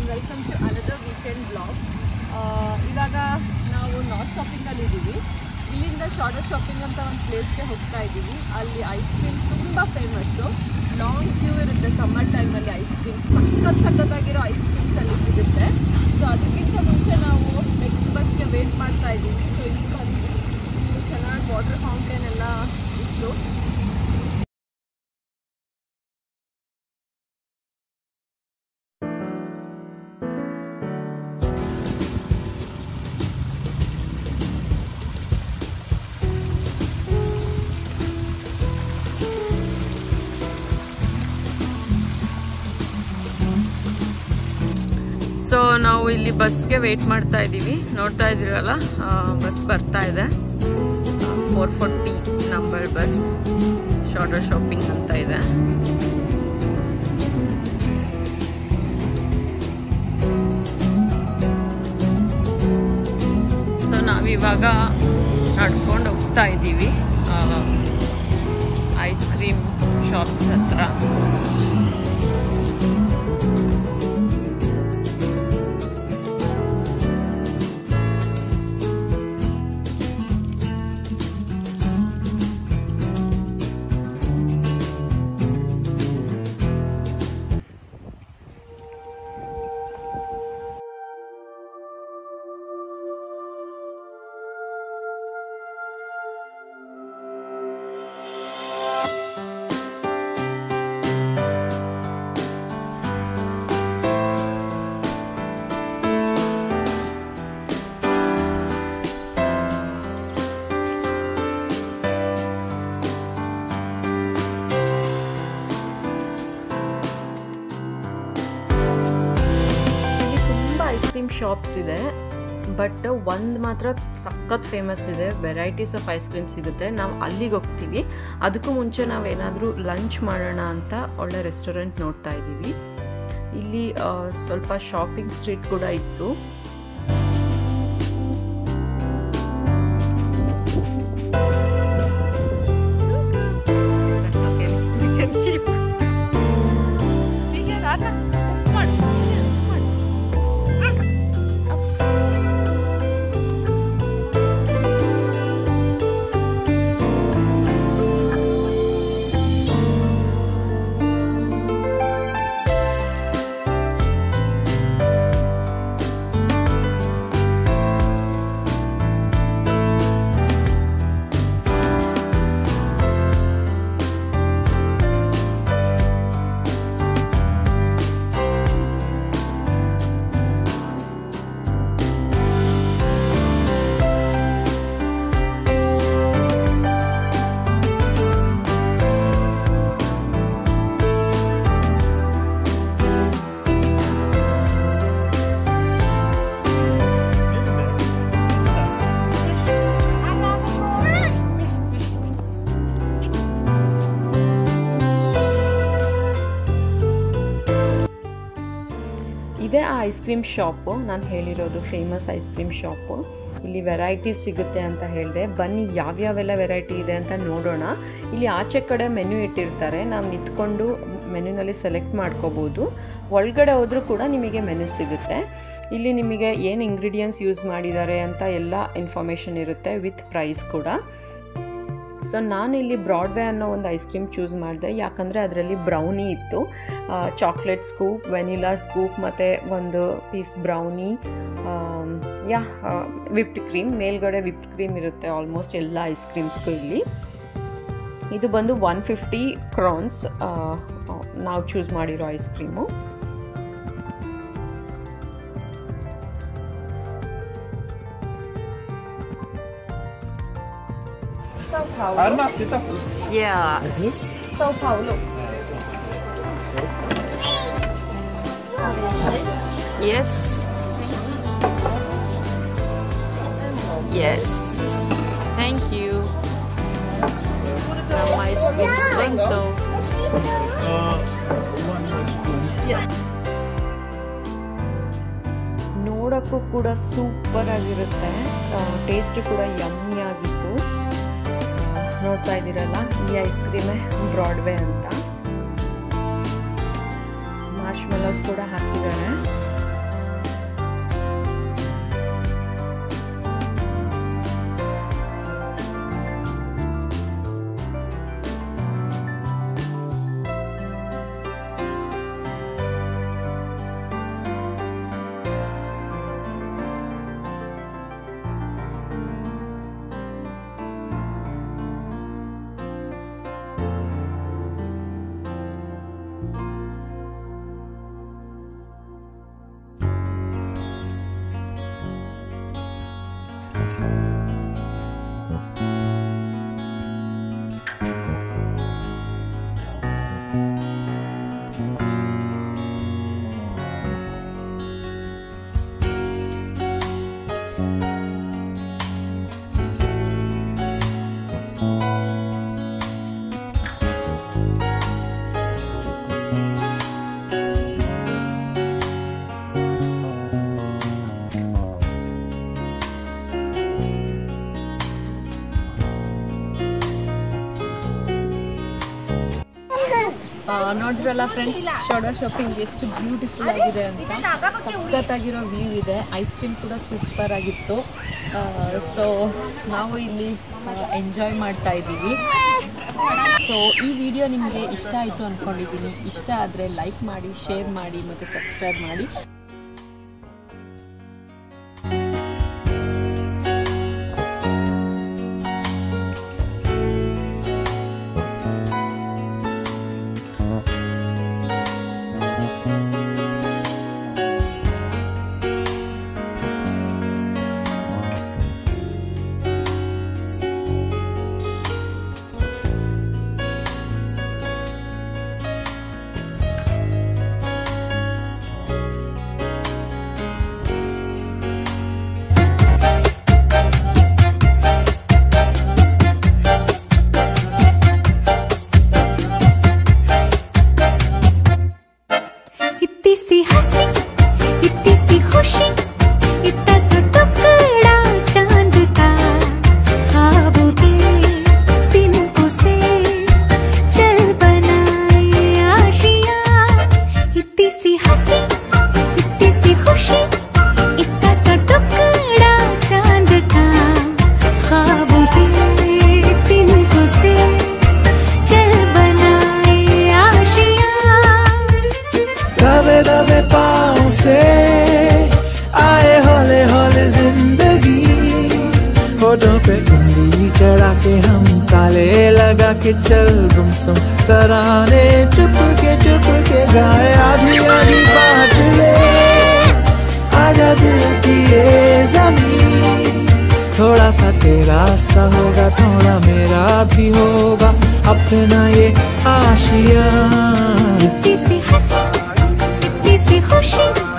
Welcome to another weekend blog ಇವಾಗ ನಾವು north ಶಾಪಿಂಗಲ್ಲಿ ಇದ್ದೀವಿ ಇಲ್ಲಿಂದ ಶಾರ್ಟರ್ ಶಾಪಿಂಗ್ ಅಂತ ಒಂದು ಪ್ಲೇಸ್ಗೆ ಹೋಗ್ತಾ ಇದ್ದೀವಿ ಅಲ್ಲಿ ಐಸ್ ಕ್ರೀಮ್ ತುಂಬ ಫೇಮಸ್ಸು ಲಾಂಗ್ ಕ್ಯೂ ಇರುತ್ತೆ ಸಮ್ಮರ್ ಟೈಮಲ್ಲಿ ಐಸ್ ಕ್ರೀಮ್ ಸಖತ್ ಸಖತ್ತಾಗಿರೋ ಐಸ್ ಕ್ರೀಮ್ಸ್ ಅಲ್ಲಿ ಸಿಗುತ್ತೆ ಸೊ ಅದಕ್ಕಿಂತ ಮುಂಚೆ ನಾವು ನೆಕ್ಸ್ಟ್ ಬಸ್ಗೆ ವೇಟ್ ಮಾಡ್ತಾ ಇದ್ದೀವಿ ಸೊ ಇಲ್ಲಿ ಬಂದ್ವಿ ಇಲ್ಲಿ ಚೆನ್ನಾಗಿ ವಾಟರ್ ಫೌಂಟೇನ್ ಎಲ್ಲ ಇತ್ತು ಸೊ ನಾವು ಇಲ್ಲಿ ಬಸ್ಗೆ ವೇಟ್ ಮಾಡ್ತಾ ಇದ್ದೀವಿ ನೋಡ್ತಾ ಇದ್ದೀರಲ್ಲ ಬಸ್ ಬರ್ತಾ ಇದೆ four forty number bus shorter shopping ಅಂತ ಇದೆ ಸೊ ನಾವಿವಾಗ ನಡ್ಕೊಂಡು ಹೋಗ್ತಾ ಇದ್ದೀವಿ ಐಸ್ ಕ್ರೀಮ್ ಶಾಪ್ಸ್ ಹತ್ರ ಇಲ್ಲಿ ತುಂಬ ಐಸ್ ಕ್ರೀಮ್ ಶಾಪ್ಸ್ ಇದೆ ಬಟ್ ಒಂದು ಮಾತ್ರ ಸಖತ್ ಫೇಮಸ್ ಇದೆ ವೆರೈಟೀಸ್ ಆಫ್ ಐಸ್ ಕ್ರೀಮ್ ಸಿಗುತ್ತೆ ನಾವು ಅಲ್ಲಿಗೆ ಹೋಗ್ತೀವಿ ಅದಕ್ಕೂ ಮುಂಚೆ ನಾವೇನಾದರೂ ಲಂಚ್ ಮಾಡೋಣ ಅಂತ ಒಳ್ಳೆ ರೆಸ್ಟೋರೆಂಟ್ ನೋಡ್ತಾ ಇದ್ದೀವಿ ಇಲ್ಲಿ ಆ, ಸ್ವಲ್ಪ ಶಾಪಿಂಗ್ ಸ್ಟ್ರೀಟ್ ಕೂಡ ಇತ್ತು That's okay. We can keep. See here, Anna. Come on. Here, come on. ಇದೇ ಆ ಐಸ್ ಕ್ರೀಮ್ ಶಾಪು ನಾನು ಹೇಳಿರೋದು ಫೇಮಸ್ ಐಸ್ ಕ್ರೀಮ್ ಶಾಪು ಇಲ್ಲಿ ವೆರೈಟೀಸ್ ಸಿಗುತ್ತೆ ಅಂತ ಹೇಳಿದೆ ಬನ್ನಿ ಯಾವ್ಯಾವೆಲ್ಲ ವೆರೈಟಿ ಇದೆ ಅಂತ ನೋಡೋಣ ಇಲ್ಲಿ ಆಚೆ ಕಡೆ ಮೆನ್ಯೂ ಇಟ್ಟಿರ್ತಾರೆ ನಾವು ನಿಂತ್ಕೊಂಡು ಮೆನ್ಯೂನಲ್ಲಿ ಸೆಲೆಕ್ಟ್ ಮಾಡ್ಕೋಬೋದು ಒಳಗಡೆ ಹೋದರೂ ಕೂಡ ನಿಮಗೆ ಮೆನ್ಯೂ ಸಿಗುತ್ತೆ ಇಲ್ಲಿ ನಿಮಗೆ ಏನು ಇಂಗ್ರೀಡಿಯೆಂಟ್ಸ್ ಯೂಸ್ ಮಾಡಿದ್ದಾರೆ ಅಂತ ಎಲ್ಲ ಇನ್ಫಾರ್ಮೇಷನ್ ಇರುತ್ತೆ ವಿತ್ ಪ್ರೈಸ್ ಕೂಡ ಸೊ ನಾನು ಇಲ್ಲಿ ಬ್ರಾಡ್ವೇ ಅನ್ನೋ ಒಂದು ಐಸ್ ಕ್ರೀಮ್ ಚೂಸ್ ಮಾಡಿದೆ ಯಾಕಂದರೆ ಅದರಲ್ಲಿ ಬ್ರೌನಿ ಇತ್ತು ಚಾಕ್ಲೇಟ್ ಸ್ಕೂಪ್ ವೆನಿಲಾ ಸ್ಕೂಪ್ ಮತ್ತು ಒಂದು ಪೀಸ್ ಬ್ರೌನಿ ಯಾ ವಿಪ್ಡ್ ಕ್ರೀಮ್ ಮೇಲ್ಗಡೆ ವಿಪ್ಡ್ ಕ್ರೀಮ್ ಇರುತ್ತೆ ಆಲ್ಮೋಸ್ಟ್ ಎಲ್ಲ ಐಸ್ ಕ್ರೀಮ್ಸ್ಗೂ ಇಲ್ಲಿ ಇದು ಬಂದು ಒನ್ ಫಿಫ್ಟಿ ಕ್ರಾನ್ಸ್ ನಾವು ಚೂಸ್ ಮಾಡಿರೋ ice cream Sao Paulo. Arma, dito. Yes. Sao Paulo. Yes. Yes. Thank you. ನಮ್ಮ ಐಸ್ ಕ್ರೀಮ್ಸ್ ಬಂತು Uh, one spoon. ನೋಡೋಕ್ಕೂ ಕೂಡ ಸೂಪರ್ ಆಗಿರುತ್ತೆ ಟೇಸ್ಟ್ ಕೂಡ ಯಮ್ಮಿ ಆಗಿತ್ತು ನೋಡ್ತಾ ಇದ್ದೀರಲ್ಲ ಈ ಐಸ್ ಕ್ರೀಮೇ ಬ್ರಾಡ್ವೇ ಅಂತ ಮಾರ್ಶ್ ಮೆಲೋಸ್ ಕೂಡ ಹಾಕಿದ್ದಾರೆ ನೋಡಿದ್ರಲ್ಲ ಫ್ರೆಂಡ್ಸ್ ಶಾಡೋ ಶಾಪಿಂಗ್ ಎಷ್ಟು ಬ್ಯೂಟಿಫುಲ್ ಆಗಿದೆ ಅಂತ ಸಖತ್ತಾಗಿರೋ ವ್ಯೂ ಇದೆ ಐಸ್ ಕ್ರೀಮ್ ಕೂಡ ಸೂಪರ್ ಆಗಿತ್ತು ಸೊ ನಾವು ಇಲ್ಲಿ ಎಂಜಾಯ್ ಮಾಡ್ತಾ ಇದ್ದೀವಿ ಸೊ ಈ ವಿಡಿಯೋ ನಿಮಗೆ ಇಷ್ಟ ಆಯಿತು ಅಂದ್ಕೊಂಡಿದ್ದೀನಿ ಇಷ್ಟ ಆದರೆ ಲೈಕ್ ಮಾಡಿ ಶೇರ್ ಮಾಡಿ ಮತ್ತು ಸಬ್ಸ್ಕ್ರೈಬ್ ಮಾಡಿ इतनी सी हंसी इतनी सी खुशी इतना सा टुकड़ा चांद का ख्वाबों के तिनकों से चल बनाए आशियां इतनी सी हंसी इतनी सी खुशी इतना सा टुकड़ा चांद का ख्वाबों के तिनकों से चल बनाए आशियां दबे दबे पाँव से आए हौले हौले जिंदगी होठों पे उंगली चढ़ा के हम ताले लगा के चल गुमसुम तराने चुप के चुप के गाए आधी आधी बात ले आजा दिल की ये जमीन थोड़ा सा तेरा सा होगा थोड़ा मेरा भी होगा अपना ये आशिया इतनी सी हंसी इतनी सी खुशी